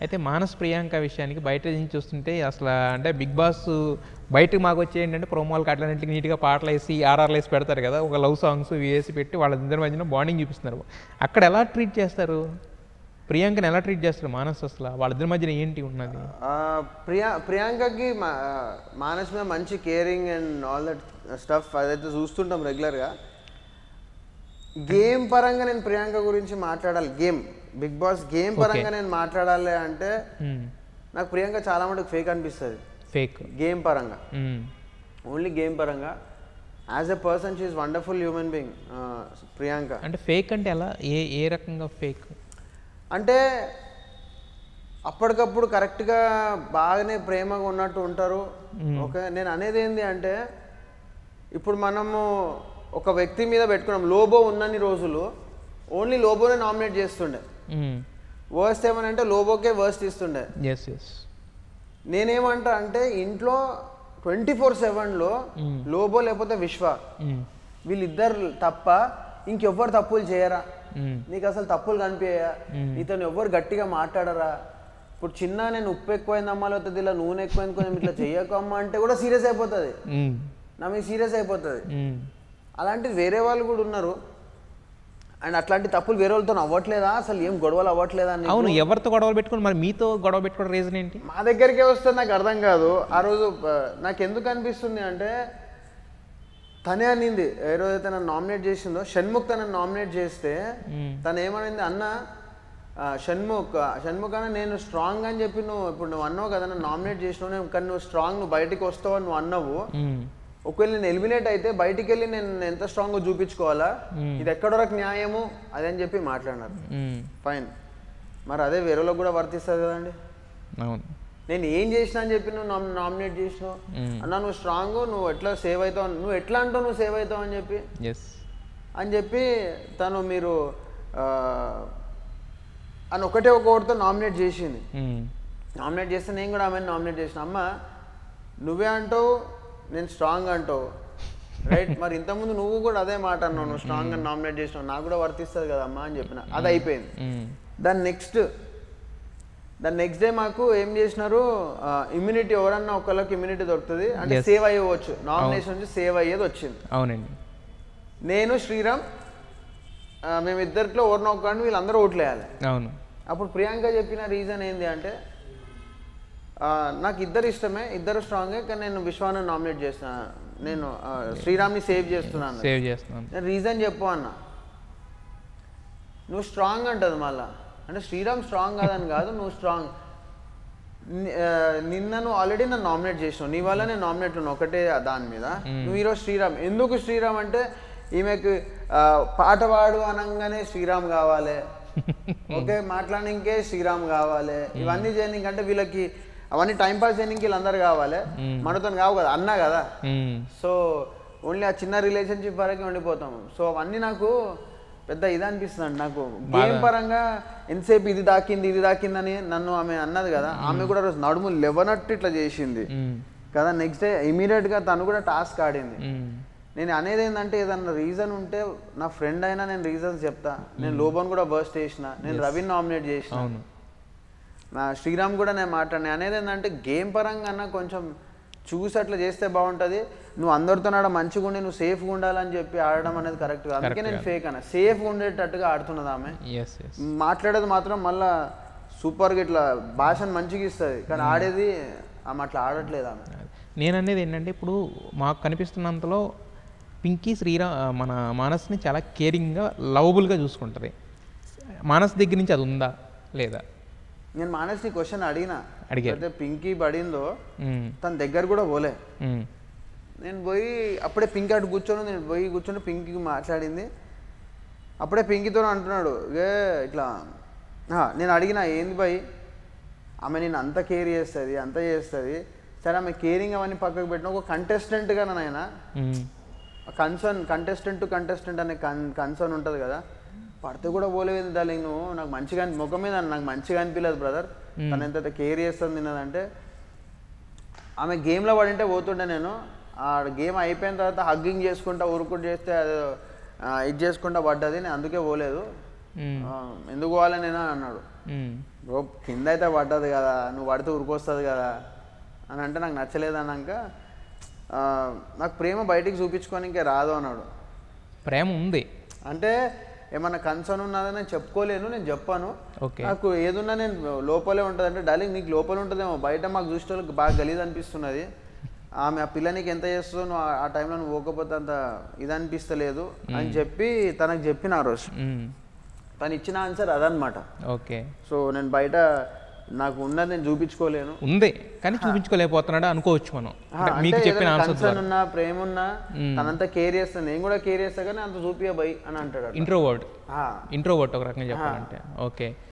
అయితే మానస్ ప్రియాంక విషయానికి బయట నుంచి చూస్తుంటే అసలు అంటే బిగ్ బాస్ బయటకు మాకు వచ్చే ఏంటంటే ప్రోమోలకు అట్లన్నింటికి నీట్గా పాటలు వేసి ఆర్ఆర్లు వేసి పెడతారు కదా ఒక లవ్ సాంగ్స్ వేసి పెట్టి వాళ్ళిద్దరి మధ్యన బాండింగ్ చూపిస్తున్నారు అక్కడ ఎలా ట్రీట్ చేస్తారు ప్రియాంకని ఎలా ట్రీట్ చేస్తారు మానస్ అసలు వాళ్ళిద్దరి మధ్యన ఏంటి ఉన్నది ఆ, ప్రియా ప్రియాంకకి మా- మానస్ మీద మంచి caring and all that stuff అదైతే చూస్తుంటాం రెగ్యులర్గా గేమ్ పరంగా నేను ప్రియాంక గురించి మాట్లాడాలి గేమ్ బిగ్ బాస్ గేమ్ పరంగా నేను మాట్లాడాలి అంటే నాకు ప్రియాంక చాలా మటుకు ఫేక్ అనిపిస్తుంది ఫేక్ గేమ్ పరంగా ఓన్లీ గేమ్ పరంగా as a person she's wonderful human being Priyanka అంటే ఫేక్ అంటే ఎలా ఏ ఏ రకంగా ఫేక్ అంటే అప్పటికప్పుడు కరెక్ట్గా బాగానే ప్రేమగా ఉన్నట్టు ఉంటారు ఓకే నేను అనేది ఏంటి అంటే ఇప్పుడు మనము ఒక వ్యక్తి మీద పెట్టుకున్నాం లోబో ఉన్నన్ని రోజులు ఓన్లీ లోబోనే నామినేట్ చేస్తుండే వర్స్ట్ ఏమనంటే లోబోకే వర్స్ట్ ఇస్తుండే ఎస్ ఎస్ నేనేమంటా అంటే ఇంట్లో ట్వంటీ ఫోర్ సెవెన్లో లోబో లేకపోతే విశ్వ వీళ్ళిద్దరు తప్ప ఇంకెవ్వరు తప్పులు చేయరా నీకు అసలు తప్పులు కనిపించా నీతో ఎవ్వరు గట్టిగా మాట్లాడరా ఇప్పుడు చిన్న నేను ఉప్పు ఎక్కువైందమ్మా లేకపోతే ఇలా నూనె ఎక్కువైంది కొంచెం ఇట్లా చెయ్యకమ్మా అంటే కూడా సీరియస్ అయిపోతుంది నా మీద సీరియస్ అయిపోతుంది అలాంటిది వేరే వాళ్ళు కూడా ఉన్నారు అండ్ అట్లాంటి తప్పులు వేరే వాళ్ళతో అవ్వట్లేదా అసలు ఏం గొడవలు అవ్వట్లేదా అని అవును ఎవరితో గొడవలు పెట్టుకుని మరి మీతో గొడవ పెట్టుకోవడం రీజన్ ఏంటి మా దగ్గరికే వస్తే నాకు అర్థం కాదు ఆ రోజు ఆ, నాకు ఎందుకు అనిపిస్తుంది అంటే తనే అనింది ఏ రోజైతే నన్ను నామినేట్ చేసిందో షణ్ముఖ్ తనని నామినేట్ చేస్తే తను ఏమనింది అన్న ఆ, షణ్ముఖ్ ఆ, షణ్ముఖ్ అన్న నేను స్ట్రాంగ్ అని చెప్పి నువ్వు ఇప్పుడు నువ్వు అన్నావు కదా నన్ను నామినేట్ చేసినావు నేను కానీ నువ్వు స్ట్రాంగ్ నువ్వు బయటికి వస్తావు అని నువ్వు అన్నావు ఒకవేళ నేను ఎలిమినేట్ అయితే బయటికి వెళ్ళి నేను ఎంత స్ట్రాంగ్ చూపించుకోవాలా ఇది ఎక్కడ వరకు న్యాయము అదని చెప్పి మాట్లాడినారు ఫైన్ మరి అదే వేరేలో కూడా వర్తిస్తుంది కదండి అవును నేను ఏం చేసినా అని చెప్పి నువ్వు నామ్- నామినేట్ చేసినావు అన్న నువ్వు స్ట్రాంగ్ నువ్వు ఎట్లా సేవ్ అవుతావు అని- నువ్వు ఎట్లా అంటావు నువ్వు సేవ్ అవుతావు అని చెప్పి ఎస్ అని చెప్పి తను మీరు ఆ, అని ఒకటే ఒక ఓటుతో నామినేట్ చేసింది నామినేట్ చేస్తే నేను కూడా ఆమెను నామినేట్ చేసిన అమ్మ నువ్వే అంటావు నేను స్ట్రాంగ్ అంటావు రైట్ మరి ఇంతకుముందు నువ్వు కూడా అదే మాట అన్నావు నువ్వు స్ట్రాంగ్ అని నామినేట్ చేసినావు నాకు కూడా వర్తిస్తుంది కదా అమ్మా అని చెప్పిన అది అయిపోయింది దాని నెక్స్ట్ దాని నెక్స్ట్ డే మాకు ఏం చేసినారు ఇమ్యూనిటీ ఎవరన్నా ఒకళ్ళకి ఇమ్యూనిటీ దొరుకుతుంది అంటే Yes. సేవ్ అయ్యవచ్చు నామినేషన్ నుంచి సేవ్ అయ్యేది వచ్చింది అవునండి నేను శ్రీరామ్ ఆ, మేమిద్దరిలో ఎవరినో ఒకరిని వీళ్ళందరూ ఓట్లేయాలి అవును అప్పుడు ప్రియాంక చెప్పిన రీజన్ ఏంటి అంటే ఆ, నాకు ఇద్దరు ఇష్టమే ఇద్దరు స్ట్రాంగే కానీ నేను విశ్వాన్ని నామినేట్ చేస్తున్నా నేను ఆ, శ్రీరామ్ని సేవ్ చేస్తున్నాను సేవ్ చేస్తున్నాను నేను రీజన్ చెప్పు అన్న నువ్వు స్ట్రాంగ్ అంటది మళ్ళా అంటే శ్రీరామ్ స్ట్రాంగ్ కాదని కాదు నువ్వు స్ట్రాంగ్ ని- ఆ, నిన్న నువ్వు ఆల్రెడీ నన్ను నామినేట్ చేసినావు నీ వల్ల నేను నామినేట్ ఉన్నా ఒకటే దాని మీద నువ్వు ఈరోజు శ్రీరామ్ ఎందుకు శ్రీరామ్ అంటే ఈమెకు ఆ, పాట పాడు అనగానే శ్రీరామ్ కావాలి ఓకే మాట్లాడనికే శ్రీరామ్ కావాలి ఇవన్నీ చేయడానికి అంటే వీళ్ళకి అవన్నీ టైం పాస్ చేయడానికి వీళ్ళందరూ కావాలి మనతో కావు కదా అన్నా కదా మ్మ్. సో ఓన్లీ ఆ చిన్న రిలేషన్షిప్ వరకే ఉండిపోతాము సో అవన్నీ నాకు పెద్ద ఇది అనిపిస్తుంది అండి నాకు గేమ్ పరంగా ఎంతసేపు ఇది దాకింది ఇది దాకిందని నన్ను ఆమె అన్నది కదా ఆమె కూడా రోజు నడుము లేవనట్టు ఇట్లా చేసింది మ్మ్. కదా నెక్స్ట్ డే ఇమీడియట్గా తను కూడా టాస్క్ ఆడింది మ్మ్. నేను అనేది ఏంటంటే ఏదన్నా రీజన్ ఉంటే నా ఫ్రెండ్ అయినా నేను రీజన్స్ చెప్తా నేను లోబన్ కూడా బర్స్ట్ చేసిన నేను రవిని నామినేట్ చేసిన అవును నా శ్రీరామ్ కూడా నేను మాట్లాడిన అనేది ఏంటంటే గేమ్ పరంగా అన్న కొంచెం చూసి అట్లా చేస్తే బాగుంటుంది నువ్వు అందరితో ఆడ మంచిగా ఉండి నువ్వు సేఫ్గా ఉండాలని చెప్పి ఆడడం అనేది కరెక్ట్ కాదు అందుకే నేను ఫేక్ అన్న సేఫ్గా ఉండేటట్టుగా ఆడుతున్నది ఆమె ఎస్ ఎస్ మాట్లాడేది మాత్రం మళ్ళా సూపర్గా ఇట్లా భాషను మంచిగా ఇస్తుంది కానీ ఆడేది ఆమె అట్లా ఆడట్లేదు ఆమె నేను అనేది ఏంటంటే ఇప్పుడు మాకు కనిపిస్తున్నంతలో పింకీ శ్రీరా మన మానస్ని చాలా కేరింగ్గా లవబుల్గా చూసుకుంటుంది మానస్ దగ్గర నుంచి అది ఉందా లేదా నేను మానసి క్వశ్చన్ అడిగినా అడిగారు. అయితే పింకీ పడిందో మ్మ్. తన దగ్గర కూడా పోలే మ్మ్. నేను పోయి అప్పుడే పింకీ అటు కూర్చొని నేను పోయి కూర్చొని పింకీకి మాట్లాడింది అప్పుడే పింకీతో అంటున్నాడు ఏ ఇట్లా "ఆ, నేను అడిగిన ఏంది భయ్ ఆమె నేను అంత కేర్ చేస్తుంది అంత చేస్తుంది సరే ఆమె కేరింగ్ అవన్నీ పక్కకు పెట్టిన ఒక కంటెస్టెంట్గా నాయన మ్మ్. కన్సర్న్ కంటెస్టెంట్ టు కంటెస్టెంట్ అనే కన్ కన్సర్న్ ఉంటుంది కదా పడితే కూడా పోలేదు డార్లింగ్ నువ్వు నాకు మంచిగా అనిపి- ముఖం మీద నాకు మంచిగా అనిపించలేదు బ్రదర్ తను ఎంత కేర్ చేస్తుంది తిన్నదంటే ఆమె గేమ్లో పడింటే పోతుండే నేను ఆ గేమ్ అయిపోయిన తర్వాత హగ్గింగ్ చేసుకుంటా ఊరుకుంటూ చేస్తే అది ఇది చేసుకుంటా పడ్డది నేను అందుకే పోలేదు మ్మ్. ఆ, ఎందుకు పోవాలి నేను అని అన్నాడు మ్మ్. బ్రో కింద అయితే పడ్డది కదా నువ్వు పడితే ఉరికొస్తుంది కదా అని అంటే నాకు నచ్చలేదు అన్నాక ఆ, నాకు ప్రేమ బయటికి చూపించుకోనికే రాదు అన్నాడు ప్రేమ ఉంది అంటే ఏమన్నా కన్సర్న్ ఉన్నదని నేను చెప్పుకోలేను నేను చెప్పాను ఓకే నాకు ఏదున్నా నేను లోపలే ఉంటుంది అంటే డార్లింగ్ నీకు లోపల ఉంటుందేమో బయట మాకు చూసే వాళ్ళకి బాగా గలీజ్ అనిపిస్తున్నది ఆమె ఆ పిల్ల నీకు ఎంత చేస్తుందో నువ్వు ఆ- ఆ టైంలో నువ్వు పోకపోతే అంత ఇది అనిపిస్తలేదు అని చెప్పి తనకు చెప్పిన ఆ రోజు మ్మ్. తను ఇచ్చిన ఆన్సర్ అదనమాట ఓకే సో నేను బయట నాకు ఉన్నది నేను చూపించుకోలేను ఉంది కానీ చూపించుకోలేకపోతున్నాడు అనుకోవచ్చు మనం అంటే మీకు చెప్పిన ఆన్సర్ కన్సర్న్ ఉన్నా ప్రేమ ఉన్నా తనంతా కేర్ చేస్తాను నేను కూడా కేర్ చేస్తా కానీ అంత చూపియ బై అని అంటాడు అట్లా. ఇంట్రోవర్డ్ ఆ, ఇంట్రోవర్ట్ ఒక రకంగా చెప్పాలంటే ఓకే